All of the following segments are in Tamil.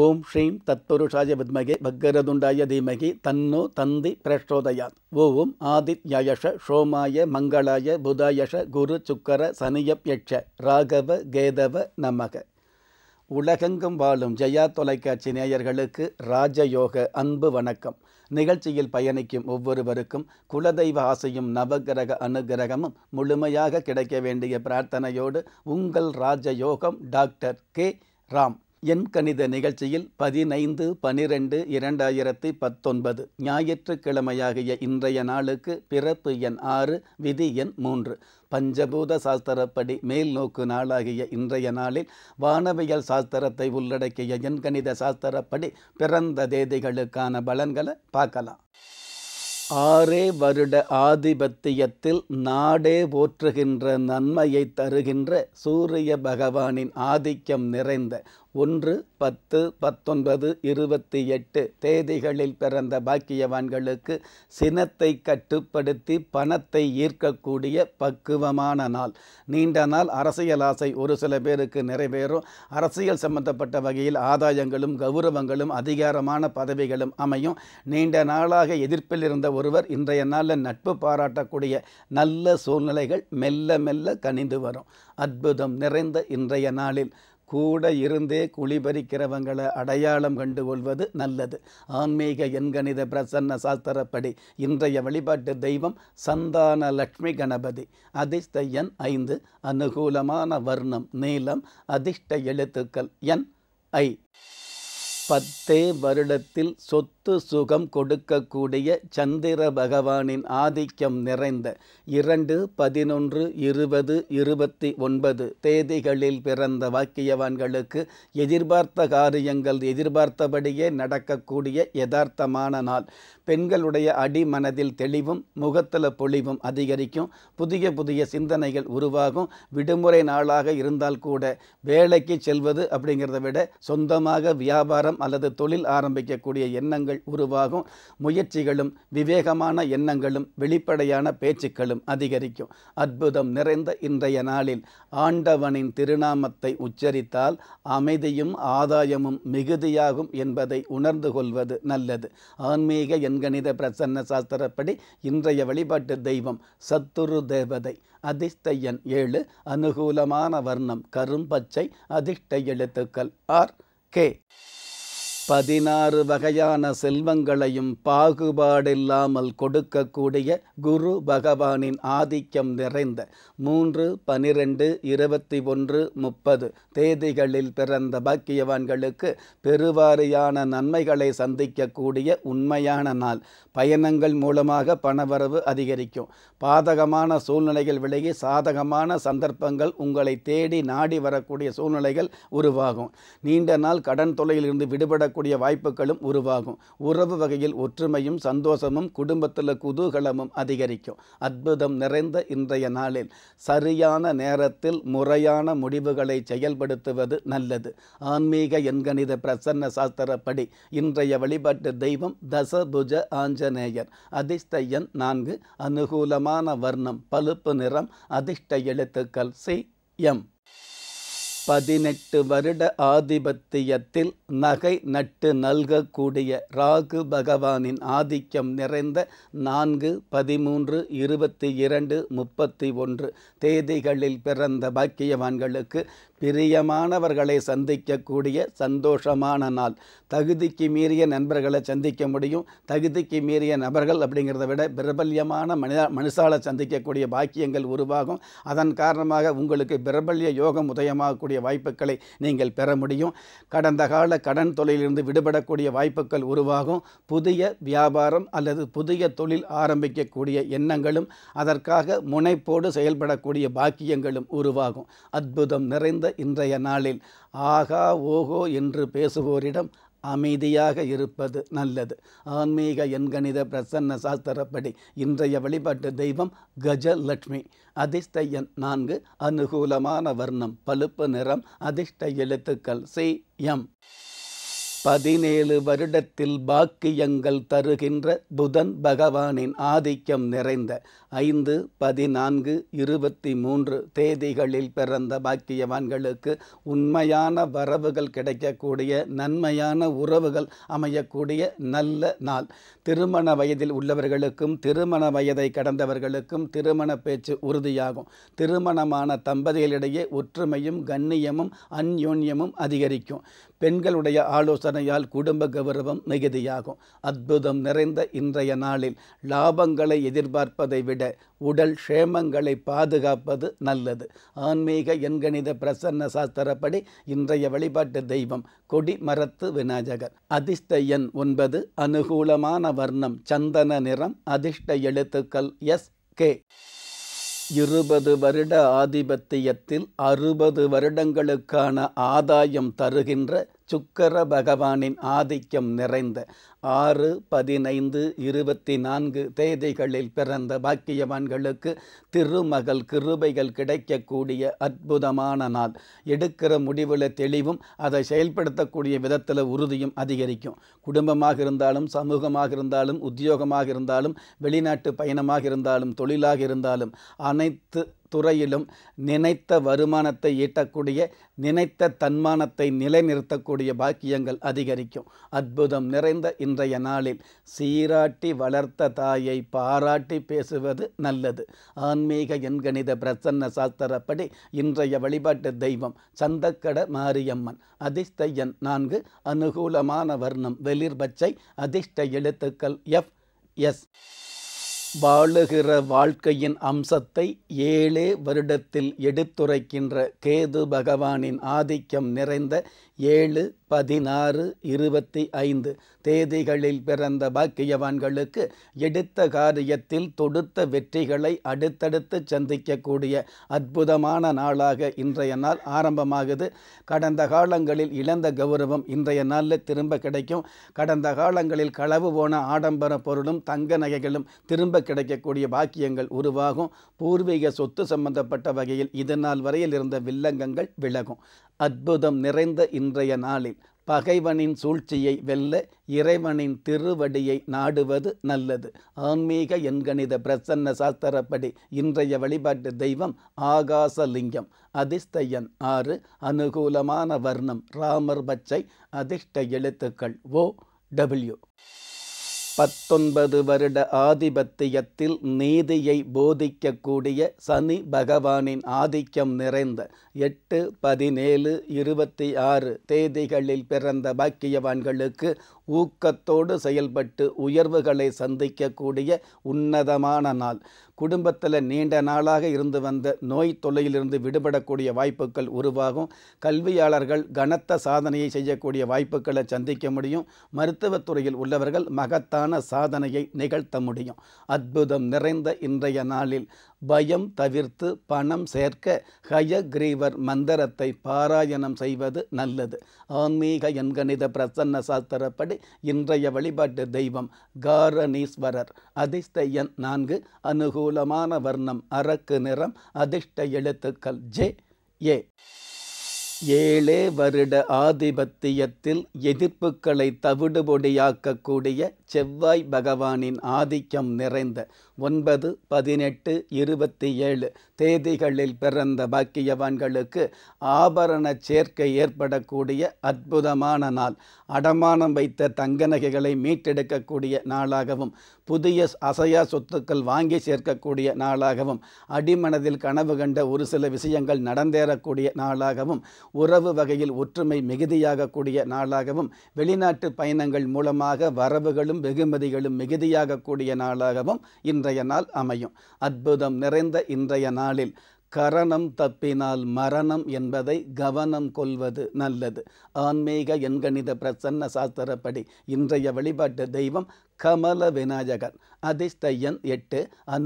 ஓம் ஸ்ரீம் தத்புருஷாய வித்மகே பக்கரதுண்டாய தீமகி தன்னோ தந்தி பிரச்சோதயாத் ஓம் ஆதித்யாயஷ சோமாய மங்களாய புதாயஷ குரு சுக்கர சனியப்யட்ச ராகவ கேதவ நமக உலகெங்கும் வாழும் ஜெயா தொலைக்காட்சி நேயர்களுக்கு ராஜயோக அன்பு வணக்கம் நிகழ்ச்சியில் பயணிக்கும் ஒவ்வொருவருக்கும் குலதெய்வ ஆசையும் நவகிரக அனுகிரகமும் முழுமையாக கிடைக்க வேண்டிய பிரார்த்தனையோடு உங்கள் ராஜயோகம் டாக்டர் கே ராம் என் கணித நிகழ்ச்சியில் பதினைந்து பனிரெண்டு இரண்டாயிரத்தி பத்தொன்பது ஞாயிற்றுக்கிழமையாகிய இன்றைய நாளுக்கு பிறப்பு எண் ஆறு விதி எண் மூன்று பஞ்சபூத சாஸ்திரப்படி மேல் நோக்கு நாளாகிய இன்றைய நாளில் வானவியல் சாஸ்திரத்தை உள்ளடக்கிய எண்கணித சாஸ்திரப்படி பிறந்த தேதிகளுக்கான பலன்களை பார்க்கலாம் ஆறே வருட ஆதிபத்தியத்தில் நாடே போற்றுகின்ற நன்மையை தருகின்ற சூரிய பகவானின் ஆதிக்கம் நிறைந்த ஒன்று பத்து பத்தொன்பது இருபத்தி எட்டு தேதிகளில் பிறந்த பாக்கியவான்களுக்கு சினத்தை கட்டுப்படுத்தி பணத்தை ஈர்க்கக்கூடிய பக்குவமான நாள் நீண்ட நாள் அரசியல் ஆசை ஒரு சில பேருக்கு நிறைவேறும் அரசியல் சம்பந்தப்பட்ட வகையில் ஆதாயங்களும் கௌரவங்களும் அதிகாரமான பதவிகளும் அமையும் நீண்ட நாளாக எதிர்ப்பில் இருந்த ஒருவர் இன்றைய நாளில் நட்பு பாராட்டக்கூடிய நல்ல சூழ்நிலைகள் மெல்ல மெல்ல கனிந்து வரும் அற்புதம் நிறைந்த இன்றைய நாளில் கூட இருந்தே குளிபறிக்கிறவங்களை அடையாளம் கண்டு கொள்வது நல்லது ஆன்மீக எண்கணித பிரசன்ன சாஸ்திரப்படி இன்றைய வழிபாட்டு தெய்வம் சந்தான லட்சுமி கணபதி அதிர்ஷ்ட எண் ஐந்து அனுகூலமான வர்ணம் நீளம் அதிர்ஷ்ட எழுத்துக்கள் என் ஐ பத்தே வருடத்தில் சொத்து சுகம் கொடுக்கக்கூடிய சந்திர பகவானின் ஆதிக்கம் நிறைந்த இரண்டு பதினொன்று இருபது இருபத்தி ஒன்பது தேதிகளில் பிறந்த வாக்கியவான்களுக்கு எதிர்பார்த்த காரியங்கள் எதிர்பார்த்தபடியே நடக்கக்கூடிய யதார்த்தமான நாள் பெண்களுடைய அடிமனதில் தெளிவும் முகத்தில் பொலிவும் அதிகரிக்கும் புதிய புதிய சிந்தனைகள் உருவாகும் விடுமுறை நாளாக இருந்தால் கூட வேலைக்கு செல்வது அப்படிங்கிறத விட சொந்தமாக வியாபாரம் அல்லது தொழில் ஆரம்பிக்கக்கூடிய எண்ணங்கள் உருவாகும் முயற்சிகளும் விவேகமான எண்ணங்களும் வெளிப்படையான பேச்சுக்களும் அதிகரிக்கும் அற்புதம் நிறைந்த இன்றைய நாளில் ஆண்டவனின் திருநாமத்தை உச்சரித்தால் அமைதியும் ஆதாயமும் மிகுதியாகும் என்பதை உணர்ந்து கொள்வது நல்லது ஆன்மீக எண்கணித பிரசன்ன சாஸ்திரப்படி இன்றைய வழிபாட்டு தெய்வம் சத்துரு தேவதை அதிர்ஷ்ட எண் ஏழு அனுகூலமான வர்ணம் கரும்பச்சை அதிர்ஷ்ட எழுத்துக்கள் ஆர் கே பதினாறு வகையான செல்வங்களையும் பாகுபாடில்லாமல் கொடுக்கக்கூடிய குரு பகவானின் ஆதிக்கம் நிறைந்த மூன்று பனிரெண்டு இருபத்தி ஒன்று முப்பது தேதிகளில் பிறந்த பாக்கியவான்களுக்கு பெருவாரியான நன்மைகளை சந்திக்கக்கூடிய உண்மையான நாள் பயணங்கள் மூலமாக பணவரவு அதிகரிக்கும் பாதகமான சூழ்நிலைகள் விலகி சாதகமான சந்தர்ப்பங்கள் உங்களை தேடி நாடி வரக்கூடிய சூழ்நிலைகள் உருவாகும் நீண்ட நாள் கடன் தொலையிலிருந்து விடுபடக்கூடிய வாய்ப்புகளும் உருவாகும் உறவு வகையில் ஒற்றுமையும் சந்தோஷமும் குடும்பத்தில் குதூகலமும் அதிகரிக்கும் அற்புதம் நிறைந்த இன்றைய நாளில் சரியான நேரத்தில் முறையான முடிவுகளை செயல்படுத்துவது நல்லது ஆன்மீக எண்கணித பிரசன்ன சாஸ்திரப்படி இன்றைய வழிபாட்டு தெய்வம் தசபுஜ ஆஞ்சநேயர் அதிர்ஷ்ட எண் நான்கு அனுகூலமான வர்ணம் பழுப்பு நிறம் அதிர்ஷ்ட எழுத்துக்கள் சி எம் பதினெட்டு வருட ஆதிபத்தியத்தில் நகை நட்டு நல்கக்கூடிய ராகு பகவானின் ஆதிக்கம் நிறைந்த நான்கு பதிமூன்று இருபத்தி இரண்டு முப்பத்தி ஒன்று தேதிகளில் பிறந்த பாக்கியவான்களுக்கு பிரியமானவர்களை சந்திக்கக்கூடிய சந்தோஷமான நாள் தகுதிக்கு மீறிய நண்பர்களை சந்திக்க முடியும் தகுதிக்கு மீறிய நபர்கள் அப்படிங்கிறத விட பிரபல்யமான மனித மனுஷாலை சந்திக்கக்கூடிய பாக்கியங்கள் உருவாகும் அதன் காரணமாக உங்களுக்கு பிரபல்ய யோகம் உதயமாகக்கூடிய வாய்ப்புகளை நீங்கள் பெற முடியும் கடந்த கால கடன் தொழிலிருந்து விடுபடக்கூடிய வாய்ப்புகள் உருவாகும் புதிய வியாபாரம் அல்லது புதிய தொழில் ஆரம்பிக்கக்கூடிய எண்ணங்களும் அதற்காக முனைப்போடு செயல்படக்கூடிய பாக்கியங்களும் உருவாகும் அற்புதம் நிறைந்த இன்றைய நாளில் ஆகா ஓஹோ என்று பேசுவோரிடம் அமைதியாக இருப்பது நல்லது ஆன்மீக எண்கணித பிரசன்ன சாஸ்திரப்படி இன்றைய வழிபாட்டு தெய்வம் கஜலட்சுமி அதிர்ஷ்ட எண் நான்கு அனுகூலமான வர்ணம் பழுப்பு நிறம் அதிர்ஷ்ட எழுத்துக்கள் சி எம் பதினேழு வருடத்தில் பாக்கியங்கள் தருகின்ற புதன் பகவானின் ஆதிக்கம் நிறைந்த ஐந்து பதினான்கு இருபத்தி மூன்று தேதிகளில் பிறந்த பாக்கியவான்களுக்கு உண்மையான வரவுகள் கிடைக்கக்கூடிய நன்மையான உறவுகள் அமையக்கூடிய நல்ல நாள் திருமண வயதில் உள்ளவர்களுக்கும் திருமண வயதை கடந்தவர்களுக்கும் திருமண பேச்சு உறுதியாகும் திருமணமான தம்பதிகளிடையே ஒற்றுமையும் கண்ணியமும் அந்யோன்யமும் அதிகரிக்கும் பெண்களுடைய ஆலோசனையால் குடும்ப கௌரவம் மிகுதியாகும் அற்புதம் நிறைந்த இன்றைய நாளில் லாபங்களை எதிர்பார்ப்பதை விட உடல் க்ஷேமங்களை பாதுகாப்பது நல்லது ஆன்மீக எண்கணித பிரசன்ன சாஸ்திரப்படி இன்றைய வழிபாட்டு தெய்வம் கொடி மரத்து விநாயகர் அதிர்ஷ்ட எண் ஒன்பது அனுகூலமான வர்ணம் சந்தன நிறம் அதிர்ஷ்ட எழுத்துக்கள் எஸ் கே இருபது வருட ஆதிபத்தியத்தில் அறுபது வருடங்களுக்கான ஆதாயம் தருகின்ற சுக்கர பகவானின் ஆதிக்கம் நிறைந்த ஆறு பதினைந்து இருபத்தி நான்கு தேதிகளில் பிறந்த பாக்கியவான்களுக்கு திருமகள் கிருபைகள் கிடைக்கக்கூடிய அற்புதமான நாள் எடுக்கிற முடிவில் தெளிவும் அதை செயல்படுத்தக்கூடிய விதத்தில் உறுதியும் அதிகரிக்கும் குடும்பமாக இருந்தாலும் சமூகமாக இருந்தாலும் உத்தியோகமாக இருந்தாலும் வெளிநாட்டு பயணமாக இருந்தாலும் தொழிலாக இருந்தாலும் அனைத்து துறையிலும் நினைத்த வருமானத்தை ஈட்டக்கூடிய நினைத்த தன்மானத்தை நிலைநிறுத்தக்கூடிய பாக்கியங்கள் அதிகரிக்கும் அற்புதம் நிறைந்த இன்றைய நாளில் சீராட்டி வளர்த்த தாயை பாராட்டி பேசுவது நல்லது ஆன்மீக எண்கணித பிரசன்ன சாஸ்திரப்படி இன்றைய வழிபாட்டு தெய்வம் சந்தக்கட மாரியம்மன் அதிர்ஷ்ட எண் நான்கு அனுகூலமான வர்ணம் வெளிர் பச்சை அதிர்ஷ்ட எழுத்துக்கள் எஃப் எஸ் வாழுகிற வாழ்க்கையின் அம்சத்தை ஏழே வருடத்தில் எடுத்துரைக்கின்ற கேது பகவானின் ஆதிக்கம் நிறைந்த ஏழு பதினாறு இருபத்தி ஐந்து தேதிகளில் பிறந்த பாக்கியவான்களுக்கு எடுத்த காரியத்தில் தொடுத்த வெற்றிகளை அடுத்தடுத்து சந்திக்கக்கூடிய அற்புதமான நாளாக இன்றைய நாள் ஆரம்பமாகுது கடந்த காலங்களில் இழந்த கௌரவம் இன்றைய நாளில் திரும்ப கிடைக்கும் கடந்த காலங்களில் களவு போன ஆடம்பர பொருளும் தங்க நகைகளும் திரும்ப கிடைக்கக்கூடிய பாக்கியங்கள் உருவாகும் பூர்வீக சொத்து சம்பந்தப்பட்ட வகையில் இது நாள் வரையில் இருந்த வில்லங்கங்கள் விலகும் அற்புதம் நிறைந்த இன்றைய நாளில் பகைவனின் சூழ்ச்சியை வெல்ல இறைவனின் திருவடியை நாடுவது நல்லது ஆன்மீக எண்கணித பிரசன்ன சாஸ்திரப்படி இன்றைய வழிபாட்டு தெய்வம் ஆகாசலிங்கம் அதிர்ஷ்ட எண் ஆறு அனுகூலமான வர்ணம் ராமர் பச்சை அதிர்ஷ்ட எழுத்துக்கள் ஓ டபிள்யூ பத்தொன்பது வருட ஆதிபத்தியத்தில் நீதியை போதிக்கக்கூடிய சனி பகவானின் ஆதிக்கம் நிறைந்த எட்டு பதினேழு இருபத்தி ஆறு தேதிகளில் பிறந்த பாக்கியவான்களுக்கு ஊக்கத்தோடு செயல்பட்டு உயர்வுகளை சந்திக்கக்கூடிய உன்னதமான நாள் குடும்பத்தில் நீண்ட நாளாக இருந்து வந்த நோய் தொல்லையிலிருந்து விடுபடக்கூடிய வாய்ப்புகள் உருவாகும் கல்வியாளர்கள் கனத்த சாதனையை செய்யக்கூடிய வாய்ப்புகளை சந்திக்க முடியும் மருத்துவத்துறையில் உள்ளவர்கள் மகத்தான சாதனையை நிகழ்த்த முடியும் அற்புதம் நிறைந்த இன்றைய நாளில் பயம் தவிர்த்து பணம் சேர்க்க ஹயக்ரீவர் மந்திரத்தை பாராயணம் செய்வது நல்லது ஆன்மீக எண்கணித பிரசன்ன சாஸ்திரப்படி இன்றைய வழிபாட்டு தெய்வம் காரணீஸ்வரர் அதிர்ஷ்ட எண் நான்கு அனுகூலமான வர்ணம் அரக்கு நிறம் அதிர்ஷ்ட எழுத்துக்கள் ஜே ஏ ஏழே வருட ஆதிபத்தியத்தில் எதிர்ப்புகளை தவிடுபொடியாக்கக்கூடிய செவ்வாய் பகவானின் ஆதிக்கம் நிறைந்த ஒன்பது பதினெட்டு இருபத்தி ஏழு தேதிகளில் பிறந்த பாக்கியவான்களுக்கு ஆபரண சேர்க்கை ஏற்படக்கூடிய அற்புதமான நாள் அடமானம் வைத்த தங்க நகைகளை மீட்டெடுக்கக்கூடிய நாளாகவும் புதிய அசையா சொத்துக்கள் வாங்கி சேர்க்கக்கூடிய நாளாகவும் அடிமனதில் கனவு கண்ட ஒரு சில விஷயங்கள் நடந்தேறக்கூடிய நாளாகவும் உறவு வகையில் ஒற்றுமை மிகுதியாகக்கூடிய நாளாகவும் வெளிநாட்டு பயணங்கள் மூலமாக வரவுகளும் வெகுமதிகளும் மிகுதியாகக்கூடிய நாளாகவும் இன்றைய நாள் அமையும் அற்புதம் நிறைந்த இன்றைய நாளில் கரணம் தப்பினால் மரணம் என்பதை கவனம் கொள்வது நல்லது ஆன்மீக எண்கணித பிரசன்ன சாஸ்திரப்படி இன்றைய வழிபாட்டு தெய்வம் கமல விநாயகர் அதிர்ஷ்ட எண் எட்டு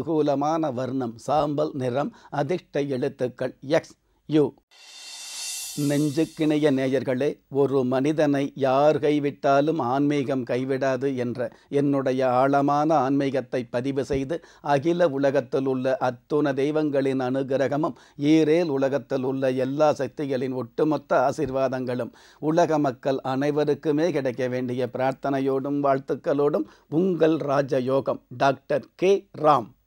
அனுகூலமான வர்ணம் சாம்பல் நிறம் அதிர்ஷ்ட எழுத்துக்கள் எக்ஸ் யூ நெஞ்சுக்கிணைய நேயர்களே ஒரு மனிதனை யார் கைவிட்டாலும் ஆன்மீகம் கைவிடாது என்ற என்னுடைய ஆழமான ஆன்மீகத்தை பதிவு செய்து அகில உலகத்தில் உள்ள அத்துண தெய்வங்களின் அனுகிரகமும் ஈரேல் உலகத்தில் உள்ள எல்லா சக்திகளின் ஒட்டுமொத்த ஆசிர்வாதங்களும் உலக மக்கள் அனைவருக்குமே கிடைக்க வேண்டிய பிரார்த்தனையோடும் வாழ்த்துக்களோடும் உங்கள் ராஜயோகம் டாக்டர் கே ராம்